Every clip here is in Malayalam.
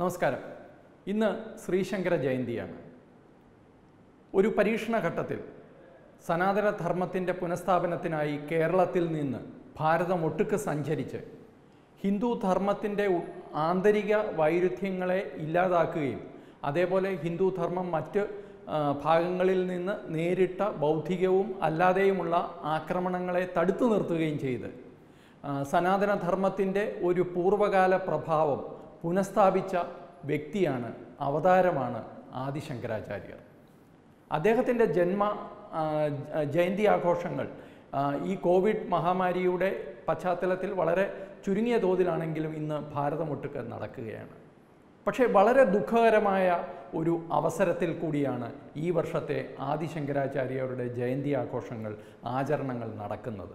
നമസ്കാരം ഇന്ന് ശ്രീശങ്കര ജയന്തിയാണ് ഒരു പരീക്ഷണ ഘട്ടത്തിൽ സനാതനധർമ്മത്തിൻ്റെ പുനഃസ്ഥാപനത്തിനായി കേരളത്തിൽ നിന്ന് ഭാരതം ഒട്ടുക്ക് സഞ്ചരിച്ച് ഹിന്ദു ധർമ്മത്തിൻ്റെ ഉ- ആന്തരിക വൈരുദ്ധ്യങ്ങളെ ഇല്ലാതാക്കുകയും അതേപോലെ ഹിന്ദു ധർമ്മം മറ്റ് ആ, ഭാഗങ്ങളിൽ നിന്ന് നേരിട്ട ബൗദ്ധികവും അല്ലാതെയുമുള്ള ആക്രമണങ്ങളെ തടുത്തു നിർത്തുകയും ചെയ്ത് ആ, സനാതനധർമ്മത്തിൻ്റെ ഒരു പൂർവകാല പ്രഭാവം പുനഃസ്ഥാപിച്ച വ്യക്തിയാണ് അവതാരമാണ് ആദിശങ്കരാചാര്യർ അദ്ദേഹത്തിൻ്റെ ജന്മ ആ, ജ- ജയന്തി ആഘോഷങ്ങൾ ആ, ഈ കോവിഡ് മഹാമാരിയുടെ പശ്ചാത്തലത്തിൽ വളരെ ചുരുങ്ങിയ തോതിലാണെങ്കിലും ഇന്ന് ഭാരതമൊട്ടുക്ക് നടക്കുകയാണ് പക്ഷേ വളരെ ദുഃഖകരമായ ഒരു അവസരത്തിൽ കൂടിയാണ് ഈ വർഷത്തെ ആദിശങ്കരാചാര്യരുടെ ജയന്തി ആഘോഷങ്ങൾ ആചരണങ്ങൾ നടക്കുന്നത്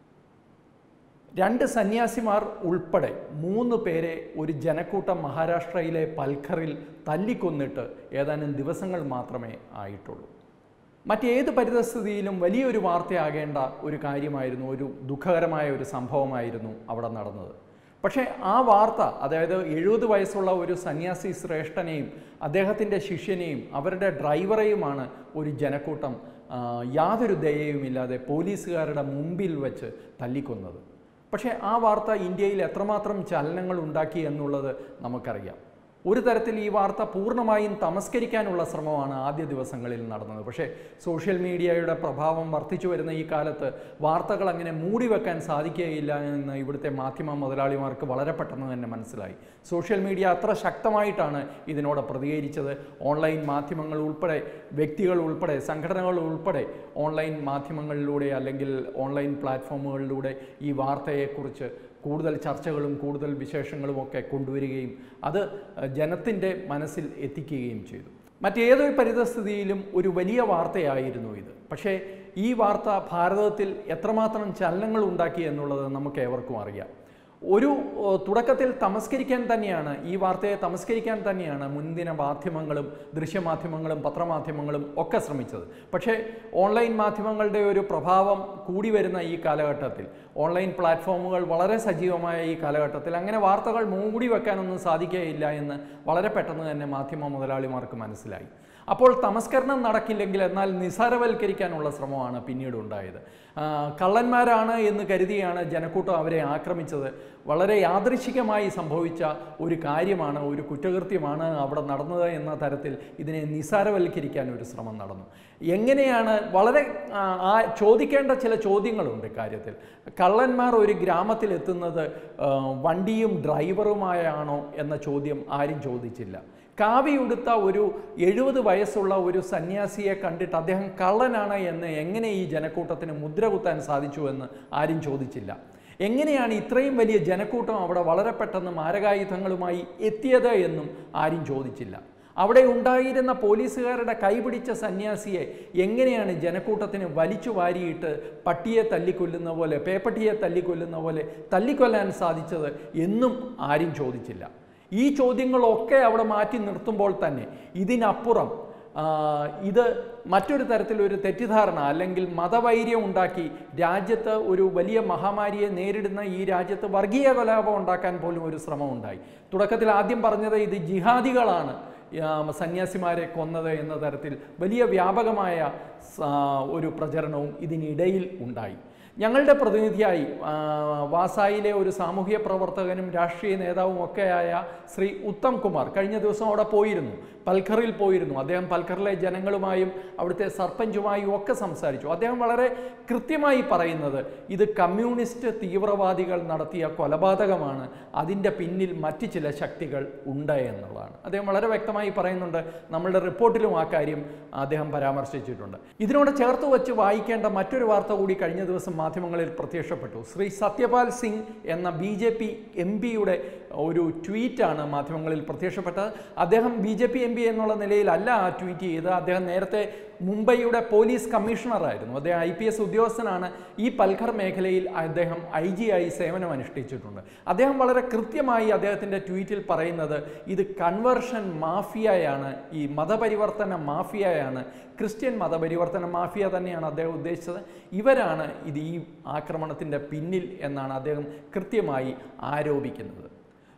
രണ്ട് സന്യാസിമാർ ഉൾപ്പെടെ മൂന്ന് പേരെ ഒരു ജനക്കൂട്ടം മഹാരാഷ്ട്രയിലെ പൽഖറിൽ തല്ലിക്കൊന്നിട്ട് ഏതാനും ദിവസങ്ങൾ മാത്രമേ ആയിട്ടുള്ളൂ മറ്റേത് പരിതസ്ഥിതിയിലും വലിയൊരു വാർത്തയാകേണ്ട ഒരു കാര്യമായിരുന്നു ഒരു ദുഃഖകരമായ ഒരു സംഭവമായിരുന്നു അവിടെ നടന്നത് പക്ഷേ ആ വാർത്ത അതായത് എഴുപത് വയസ്സുള്ള ഒരു സന്യാസി ശ്രേഷ്ഠനെയും അദ്ദേഹത്തിൻ്റെ ശിഷ്യനെയും അവരുടെ ഡ്രൈവറെയുമാണ് ഒരു ജനക്കൂട്ടം ആ, യാതൊരു ദയയുമില്ലാതെ പോലീസുകാരുടെ മുമ്പിൽ വെച്ച് തല്ലിക്കൊന്നത് പക്ഷേ ആ വാർത്ത ഇന്ത്യയിൽ എത്രമാത്രം ചലനങ്ങൾ ഉണ്ടാക്കി എന്നുള്ളത് നമുക്കറിയാം ഒരു തരത്തിൽ ഈ വാർത്ത പൂർണ്ണമായും തമസ്കരിക്കാനുള്ള ശ്രമമാണ് ആദ്യ ദിവസങ്ങളിൽ നടന്നത് പക്ഷേ സോഷ്യൽ മീഡിയയുടെ പ്രഭാവം വർദ്ധിച്ചു വരുന്ന ഈ കാലത്ത് വാർത്തകൾ അങ്ങനെ മൂടി വെക്കാൻ സാധിക്കുകയില്ല എന്ന് ഇവിടുത്തെ മാധ്യമ മുതലാളിമാർക്ക് വളരെ പെട്ടെന്ന് തന്നെ മനസ്സിലായി സോഷ്യൽ മീഡിയ അത്ര ശക്തമായിട്ടാണ് ഇതിനോട് പ്രതികരിച്ചത് ഓൺലൈൻ മാധ്യമങ്ങൾ ഉൾപ്പെടെ വ്യക്തികൾ ഉൾപ്പെടെ സംഘടനകൾ ഉൾപ്പെടെ ഓൺലൈൻ മാധ്യമങ്ങളിലൂടെ അല്ലെങ്കിൽ ഓൺലൈൻ പ്ലാറ്റ്ഫോമുകളിലൂടെ ഈ വാർത്തയെക്കുറിച്ച് കൂടുതൽ ചർച്ചകളും കൂടുതൽ വിശേഷങ്ങളും ഒക്കെ കൊണ്ടുവരികയും അത് ജനത്തിൻ്റെ മനസ്സിൽ എത്തിക്കുകയും ചെയ്തു മറ്റേതൊരു പരിതസ്ഥിതിയിലും ഒരു വലിയ വാർത്തയായിരുന്നു ഇത് പക്ഷേ ഈ വാർത്ത ഭാരതത്തിൽ എത്രമാത്രം ചലനങ്ങൾ ഉണ്ടാക്കി എന്നുള്ളത് നമുക്ക് ഏവർക്കും അറിയാം ഒരു ഓ, തുടക്കത്തിൽ തമസ്കരിക്കാൻ തന്നെയാണ് ഈ വാർത്തയെ തമസ്കരിക്കാൻ തന്നെയാണ് മുൻദിന മാധ്യമങ്ങളും ദൃശ്യമാധ്യമങ്ങളും പത്രമാധ്യമങ്ങളും ഒക്കെ ശ്രമിച്ചത് പക്ഷേ ഓൺലൈൻ മാധ്യമങ്ങളുടെ ഒരു പ്രഭാവം കൂടി വരുന്ന ഈ കാലഘട്ടത്തിൽ ഓൺലൈൻ പ്ലാറ്റ്ഫോമുകൾ വളരെ സജീവമായ ഈ കാലഘട്ടത്തിൽ അങ്ങനെ വാർത്തകൾ മൂടി വെക്കാനൊന്നും സാധിക്കുകയില്ല എന്ന് വളരെ പെട്ടെന്ന് തന്നെ മാധ്യമ മുതലാളിമാർക്ക് മനസ്സിലായി അപ്പോൾ തമസ്കരണം നടക്കില്ലെങ്കിൽ എന്നാൽ നിസാരവൽക്കരിക്കാനുള്ള ശ്രമമാണ് പിന്നീട് ഉണ്ടായത് ആ, കള്ളന്മാരാണ് എന്ന് കരുതിയാണ് ജനക്കൂട്ടം അവരെ ആക്രമിച്ചത് വളരെ യാദൃശികമായി സംഭവിച്ച ഒരു കാര്യമാണ് ഒരു കുറ്റകൃത്യമാണ് അവിടെ നടന്നത് എന്ന തരത്തിൽ ഇതിനെ നിസാരവൽക്കരിക്കാൻ ഒരു ശ്രമം നടന്നു എങ്ങനെയാണ് വളരെ ആ, ആ ചോദിക്കേണ്ട ചില ചോദ്യങ്ങളുണ്ട് ഇക്കാര്യത്തിൽ കള്ളന്മാർ ഒരു ഗ്രാമത്തിൽ എത്തുന്നത് ആ, വണ്ടിയും ഡ്രൈവറുമായാണോ എന്ന ചോദ്യം ആരും ചോദിച്ചില്ല കാവിയുടുത്ത ഒരു എഴുപത് വയസ്സുള്ള ഒരു സന്യാസിയെ കണ്ടിട്ട് അദ്ദേഹം കള്ളനാണ് എന്ന് എങ്ങനെ ഈ ജനക്കൂട്ടത്തിന് മുദ്ര കുത്താൻ സാധിച്ചു എന്ന് ആരും ചോദിച്ചില്ല എങ്ങനെയാണ് ഇത്രയും വലിയ ജനക്കൂട്ടം അവിടെ വളരെ പെട്ടെന്ന് മാരകായുധങ്ങളുമായി എത്തിയത് എന്നും ആരും ചോദിച്ചില്ല അവിടെ ഉണ്ടായിരുന്ന പോലീസുകാരുടെ കൈപിടിച്ച സന്യാസിയെ എങ്ങനെയാണ് ജനക്കൂട്ടത്തിന് വലിച്ചു വാരിയിട്ട് പട്ടിയെ തല്ലിക്കൊല്ലുന്ന പോലെ പേപ്പട്ടിയെ തല്ലിക്കൊല്ലുന്ന പോലെ തല്ലിക്കൊല്ലാൻ സാധിച്ചത് എന്നും ആരും ചോദിച്ചില്ല ഈ ചോദ്യങ്ങളൊക്കെ അവിടെ മാറ്റി നിർത്തുമ്പോൾ തന്നെ ഇതിനപ്പുറം ആ, ഇത് മറ്റൊരു തരത്തിലൊരു തെറ്റിദ്ധാരണ അല്ലെങ്കിൽ മതവൈര്യം ഉണ്ടാക്കി രാജ്യത്ത് ഒരു വലിയ മഹാമാരിയെ നേരിടുന്ന ഈ രാജ്യത്ത് വർഗീയ കലാപം ഉണ്ടാക്കാൻ പോലും ഒരു ശ്രമം ഉണ്ടായി തുടക്കത്തിൽ ആദ്യം പറഞ്ഞത് ഇത് ജിഹാദികളാണ് ആ, സന്യാസിമാരെ കൊന്നത് എന്ന തരത്തിൽ വലിയ വ്യാപകമായ സ- ഒരു പ്രചരണവും ഇതിനിടയിൽ ഉണ്ടായി ഞങ്ങളുടെ പ്രതിനിധിയായി ആ, വാസായിലെ ഒരു സാമൂഹ്യ പ്രവർത്തകനും രാഷ്ട്രീയ നേതാവും ഒക്കെയായ ശ്രീ ഉത്തം കുമാർ കഴിഞ്ഞ ദിവസം അവിടെ പോയിരുന്നു പൽഖറിൽ പോയിരുന്നു അദ്ദേഹം പൽഖറിലെ ജനങ്ങളുമായും അവിടുത്തെ സർപ്പഞ്ചുമായും ഒക്കെ സംസാരിച്ചു അദ്ദേഹം വളരെ കൃത്യമായി പറയുന്നത് ഇത് കമ്മ്യൂണിസ്റ്റ് തീവ്രവാദികൾ നടത്തിയ കൊലപാതകമാണ് അതിൻ്റെ പിന്നിൽ മറ്റ് ചില ശക്തികൾ ഉണ്ട് എന്നുള്ളതാണ് അദ്ദേഹം വളരെ വ്യക്തമായി പറയുന്നുണ്ട് നമ്മളുടെ റിപ്പോർട്ടിലും ആ കാര്യം അദ്ദേഹം പരാമർശിച്ചിട്ടുണ്ട് ഇതിനോട് ചേർത്ത് വെച്ച് വായിക്കേണ്ട മറ്റൊരു വാർത്ത കൂടി കഴിഞ്ഞ ദിവസം മാധ്യമങ്ങളിൽ പ്രത്യക്ഷപ്പെട്ടു ശ്രീ സത്യപാൽ സിംഗ് എന്ന ബി ജെ പി എം പിയുടെ ഒരു ട്വീറ്റാണ് മാധ്യമങ്ങളിൽ പ്രത്യക്ഷപ്പെട്ടത് അദ്ദേഹം B J P M P എന്നുള്ള നിലയിലല്ല ആ ട്വീറ്റ് ചെയ്ത് അദ്ദേഹം നേരത്തെ മുംബൈയുടെ പോലീസ് കമ്മീഷണറായിരുന്നു അദ്ദേഹം ഐ പി എസ് ഉദ്യോഗസ്ഥനാണ് ഈ പൽഘർ മേഖലയിൽ അദ്ദേഹം ഐ ജി ആയി സേവനം അനുഷ്ഠിച്ചിട്ടുണ്ട് അദ്ദേഹം വളരെ കൃത്യമായി അദ്ദേഹത്തിൻ്റെ ട്വീറ്റിൽ പറയുന്നത് ഇത് കൺവേർഷൻ മാഫിയയാണ് ഈ മതപരിവർത്തന മാഫിയയാണ് ക്രിസ്ത്യൻ മതപരിവർത്തന മാഫിയ തന്നെയാണ് അദ്ദേഹം ഉദ്ദേശിച്ചത് ഇവരാണ് ഇത് ഈ ആക്രമണത്തിൻ്റെ പിന്നിൽ എന്നാണ് അദ്ദേഹം കൃത്യമായി ആരോപിക്കുന്നത്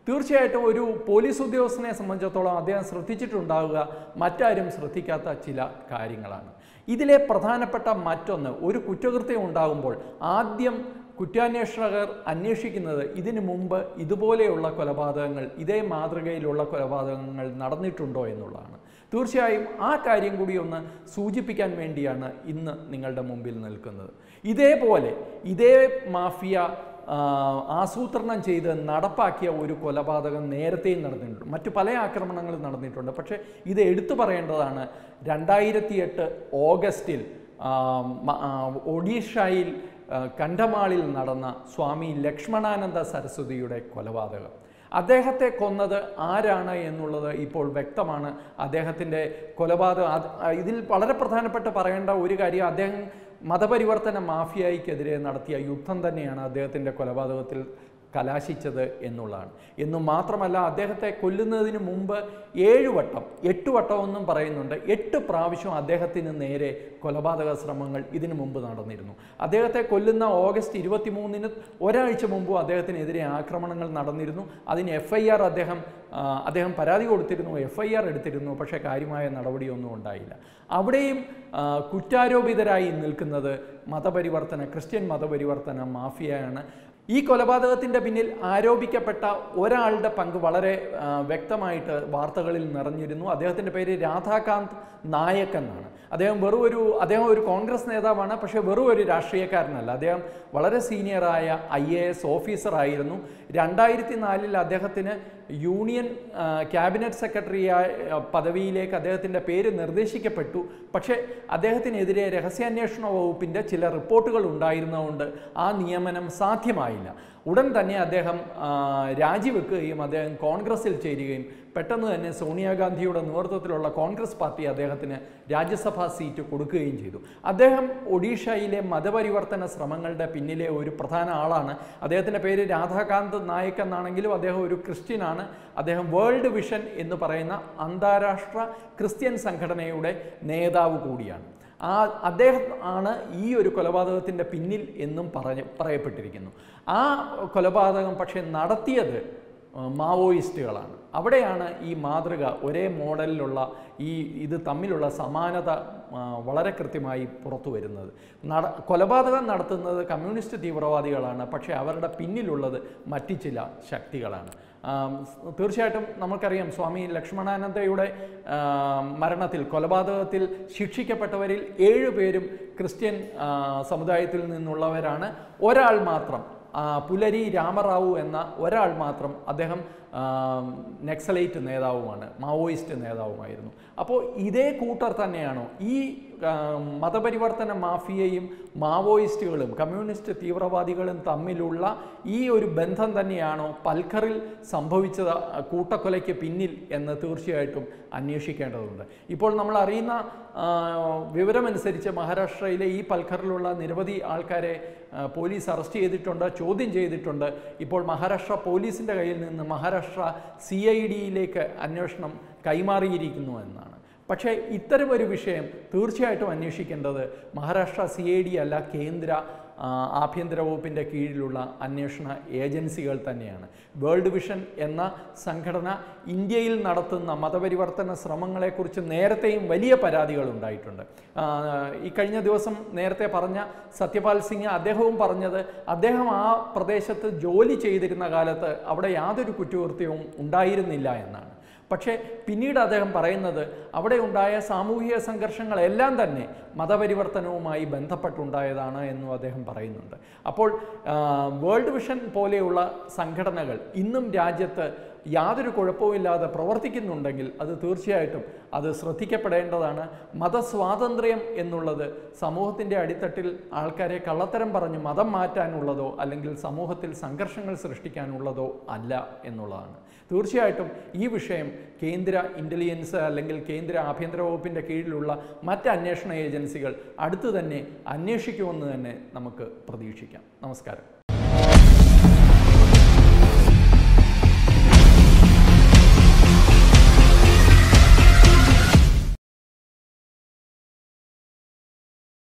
തീർച്ചയായിട്ടും ഒരു പോലീസ് ഉദ്യോഗസ്ഥനെ സംബന്ധിച്ചിടത്തോളം അദ്ദേഹം ശ്രദ്ധിച്ചിട്ടുണ്ടാവുക മറ്റാരും ശ്രദ്ധിക്കാത്ത ചില കാര്യങ്ങളാണ് ഇതിലെ പ്രധാനപ്പെട്ട മറ്റൊന്ന് ഒരു കുറ്റകൃത്യം ഉണ്ടാകുമ്പോൾ ആദ്യം കുറ്റാന്വേഷകർ അന്വേഷിക്കുന്നത് ഇതിനു മുമ്പ് ഇതുപോലെയുള്ള കൊലപാതകങ്ങൾ ഇതേ മാതൃകയിലുള്ള കൊലപാതകങ്ങൾ നടന്നിട്ടുണ്ടോ എന്നുള്ളതാണ് തീർച്ചയായും ആ കാര്യം കൂടി ഒന്ന് സൂചിപ്പിക്കാൻ വേണ്ടിയാണ് ഇന്ന് നിങ്ങളുടെ മുമ്പിൽ നിൽക്കുന്നത് ഇതേപോലെ ഇതേ മാഫിയ ആ, ആസൂത്രണം ചെയ്ത് നടപ്പാക്കിയ ഒരു കൊലപാതകം നേരത്തെയും നടന്നിട്ടുണ്ട് മറ്റു പല ആക്രമണങ്ങളും നടന്നിട്ടുണ്ട് പക്ഷേ ഇത് എടുത്തു പറയേണ്ടതാണ് രണ്ടായിരത്തി എട്ട് ഓഗസ്റ്റിൽ ആ, മ- ആ, ഒഡീഷയിൽ ആ, കണ്ടമാളിൽ നടന്ന സ്വാമി ലക്ഷ്മണാനന്ദ സരസ്വതിയുടെ കൊലപാതകം അദ്ദേഹത്തെ കൊന്നത് ആരാണ് എന്നുള്ളത് ഇപ്പോൾ വ്യക്തമാണ് അദ്ദേഹത്തിൻ്റെ കൊലപാതകം അത് ഇതിൽ വളരെ പ്രധാനപ്പെട്ട് പറയേണ്ട ഒരു കാര്യം അദ്ദേഹം മതപരിവർത്തന മാഫിയായിക്കെതിരെ നടത്തിയ യുദ്ധം തന്നെയാണ് അദ്ദേഹത്തിൻ്റെ കൊലപാതകത്തിൽ കലാശിച്ചത് എന്നുള്ളതാണ് എന്നും മാത്രമല്ല അദ്ദേഹത്തെ കൊല്ലുന്നതിന് മുമ്പ് ഏഴ് വട്ടം എട്ട് വട്ടമൊന്നും പറയുന്നുണ്ട് എട്ട് പ്രാവശ്യം അദ്ദേഹത്തിന് നേരെ കൊലപാതക ശ്രമങ്ങൾ ഇതിനു മുമ്പ് നടന്നിരുന്നു അദ്ദേഹത്തെ കൊല്ലുന്ന ഓഗസ്റ്റ് ഇരുപത്തി മൂന്നിന് ഒരാഴ്ച മുമ്പും അദ്ദേഹത്തിനെതിരെ ആക്രമണങ്ങൾ നടന്നിരുന്നു അതിന് എഫ് ഐ ആർ അദ്ദേഹം ആ, അദ്ദേഹം പരാതി കൊടുത്തിരുന്നു എഫ് ഐ ആർ എടുത്തിരുന്നു പക്ഷേ കാര്യമായ നടപടിയൊന്നും ഉണ്ടായില്ല അവിടെയും ആ, കുറ്റാരോപിതരായി നിൽക്കുന്നത് മതപരിവർത്തന ക്രിസ്ത്യൻ മതപരിവർത്തന മാഫിയയാണ് ഈ കൊലപാതകത്തിൻ്റെ പിന്നിൽ ആരോപിക്കപ്പെട്ട ഒരാളുടെ പങ്ക് വളരെ ആ, വ്യക്തമായിട്ട് വാർത്തകളിൽ നിറഞ്ഞിരുന്നു അദ്ദേഹത്തിൻ്റെ പേര് രാധാകാന്ത് നായക് എന്നാണ് അദ്ദേഹം വെറും ഒരു അദ്ദേഹം ഒരു കോൺഗ്രസ് നേതാവാണ് പക്ഷേ വെറും ഒരു രാഷ്ട്രീയക്കാരനല്ല അദ്ദേഹം വളരെ സീനിയറായ ഐ എ എസ് ഓഫീസറായിരുന്നു രണ്ടായിരത്തി നാലിൽ അദ്ദേഹത്തിന് യൂണിയൻ ആ, ക്യാബിനറ്റ് സെക്രട്ടറിയായ ആ, പദവിയിലേക്ക് അദ്ദേഹത്തിൻ്റെ പേര് നിർദ്ദേശിക്കപ്പെട്ടു പക്ഷേ അദ്ദേഹത്തിനെതിരെ രഹസ്യാന്വേഷണ വകുപ്പിൻ്റെ ചില റിപ്പോർട്ടുകൾ ഉണ്ടായിരുന്നതുകൊണ്ട് ആ നിയമനം സാധ്യമായില്ല ഉടൻ തന്നെ അദ്ദേഹം ആ, രാജിവെക്കുകയും അദ്ദേഹം കോൺഗ്രസിൽ ചേരുകയും പെട്ടെന്ന് തന്നെ സോണിയാഗാന്ധിയുടെ നേതൃത്വത്തിലുള്ള കോൺഗ്രസ് പാർട്ടി അദ്ദേഹത്തിന് രാജ്യസഭാ സീറ്റ് കൊടുക്കുകയും ചെയ്തു അദ്ദേഹം ഒഡീഷയിലെ മതപരിവർത്തന ശ്രമങ്ങളുടെ പിന്നിലെ ഒരു പ്രധാന ആളാണ് അദ്ദേഹത്തിൻ്റെ പേര് രാധാകാന്ത് നായക് എന്നാണെങ്കിലും അദ്ദേഹം ഒരു ക്രിസ്ത്യനാണ് അദ്ദേഹം വേൾഡ് വിഷൻ എന്ന് പറയുന്ന അന്താരാഷ്ട്ര ക്രിസ്ത്യൻ സംഘടനയുടെ നേതാവ് കൂടിയാണ് ആ അദ്ദേഹം ആണ് ഈ ഒരു കൊലപാതകത്തിൻ്റെ പിന്നിൽ എന്നും പറഞ്ഞ് പറയപ്പെട്ടിരിക്കുന്നു ആ കൊലപാതകം പക്ഷേ നടത്തിയത് ആ, മാവോയിസ്റ്റുകളാണ് അവിടെയാണ് ഈ മാതൃക ഒരേ മോഡലിലുള്ള ഈ ഇത് തമ്മിലുള്ള സമാനത ആ, വളരെ കൃത്യമായി പുറത്തു വരുന്നത് നട കൊലപാതകം നടത്തുന്നത് കമ്മ്യൂണിസ്റ്റ് തീവ്രവാദികളാണ് പക്ഷേ അവരുടെ പിന്നിലുള്ളത് മറ്റു ചില ശക്തികളാണ് ആം, സ് തീർച്ചയായിട്ടും നമുക്കറിയാം സ്വാമി ലക്ഷ്മണാനന്ദയുടെ ആ, മരണത്തിൽ കൊലപാതകത്തിൽ ശിക്ഷിക്കപ്പെട്ടവരിൽ ഏഴ് പേരും ക്രിസ്ത്യൻ ആ, സമുദായത്തിൽ നിന്നുള്ളവരാണ് ഒരാൾ മാത്രം ആ, പുലരി രാമറാവു എന്ന ഒരാൾ മാത്രം അദ്ദേഹം ആ, നക്സലൈറ്റ് നേതാവുമാണ് മാവോയിസ്റ്റ് നേതാവുമായിരുന്നു അപ്പോൾ ഇതേ കൂട്ടർ തന്നെയാണോ ഈ ആ, മതപരിവർത്തന മാഫിയയും മാവോയിസ്റ്റുകളും കമ്മ്യൂണിസ്റ്റ് തീവ്രവാദികളും തമ്മിലുള്ള ഈ ഒരു ബന്ധം തന്നെയാണോ പൽഖറിൽ സംഭവിച്ച കൂട്ടക്കൊലയ്ക്ക് പിന്നിൽ എന്ന് തീർച്ചയായിട്ടും അന്വേഷിക്കേണ്ടതുണ്ട് ഇപ്പോൾ നമ്മൾ അറിയുന്ന ആ, വിവരമനുസരിച്ച് മഹാരാഷ്ട്രയിലെ ഈ പൽഖറിലുള്ള നിരവധി ആൾക്കാരെ ആ, പോലീസ് അറസ്റ്റ് ചെയ്തിട്ടുണ്ട് ചോദ്യം ചെയ്തിട്ടുണ്ട് ഇപ്പോൾ മഹാരാഷ്ട്ര പോലീസിൻ്റെ കയ്യിൽ നിന്ന് മഹാരാഷ്ട്ര സി ഐ ഡിയിലേക്ക് അന്വേഷണം കൈമാറിയിരിക്കുന്നു എന്നാണ് പക്ഷേ ഇത്തരമൊരു വിഷയം തീർച്ചയായിട്ടും അന്വേഷിക്കേണ്ടത് മഹാരാഷ്ട്ര സി ഐ ഡി അല്ല കേന്ദ്ര ആ, ആഭ്യന്തര വകുപ്പിൻ്റെ കീഴിലുള്ള അന്വേഷണ ഏജൻസികൾ തന്നെയാണ് വേൾഡ് വിഷൻ എന്ന സംഘടന ഇന്ത്യയിൽ നടത്തുന്ന മതപരിവർത്തന ശ്രമങ്ങളെക്കുറിച്ച് നേരത്തെയും വലിയ പരാതികൾ ഉണ്ടായിട്ടുണ്ട് ആ, ഈ കഴിഞ്ഞ ദിവസം നേരത്തെ പറഞ്ഞ സത്യപാൽ സിംഗ് അദ്ദേഹവും പറഞ്ഞത് അദ്ദേഹം ആ പ്രദേശത്ത് ജോലി ചെയ്തിരുന്ന കാലത്ത് അവിടെ യാതൊരു കുറ്റകൃത്യവും ഉണ്ടായിരുന്നില്ല എന്നാണ് പക്ഷേ പിന്നീട് അദ്ദേഹം പറയുന്നത് അവിടെ ഉണ്ടായ സാമൂഹിക സംഘർഷങ്ങളെല്ലാം തന്നെ മതപരിവർത്തനവുമായി ബന്ധപ്പെട്ടുണ്ടായതാണ് എന്നും അദ്ദേഹം പറയുന്നുണ്ട് അപ്പോൾ ആ, വേൾഡ് വിഷൻ പോലെയുള്ള സംഘടനകൾ ഇന്നും രാജ്യത്ത് യാതൊരു കുഴപ്പവുമില്ലാതെ പ്രവർത്തിക്കുന്നുണ്ടെങ്കിൽ അത് തീർച്ചയായിട്ടും അത് ശ്രദ്ധിക്കപ്പെടേണ്ടതാണ് മതസ്വാതന്ത്ര്യം എന്നുള്ളത് സമൂഹത്തിൻ്റെ അടിത്തട്ടിൽ ആൾക്കാരെ കള്ളത്തരം പറഞ്ഞ് മതം മാറ്റാനുള്ളതോ അല്ലെങ്കിൽ സമൂഹത്തിൽ സംഘർഷങ്ങൾ സൃഷ്ടിക്കാനുള്ളതോ അല്ല എന്നുള്ളതാണ് തീർച്ചയായിട്ടും ഈ വിഷയം കേന്ദ്ര ഇൻ്റലിജൻസ് അല്ലെങ്കിൽ കേന്ദ്ര ആഭ്യന്തര വകുപ്പിൻ്റെ കീഴിലുള്ള മറ്റ് അന്വേഷണ ഏജൻസികൾ അടുത്തു തന്നെ അന്വേഷിക്കുമെന്ന് തന്നെ നമുക്ക് പ്രതീക്ഷിക്കാം നമസ്കാരം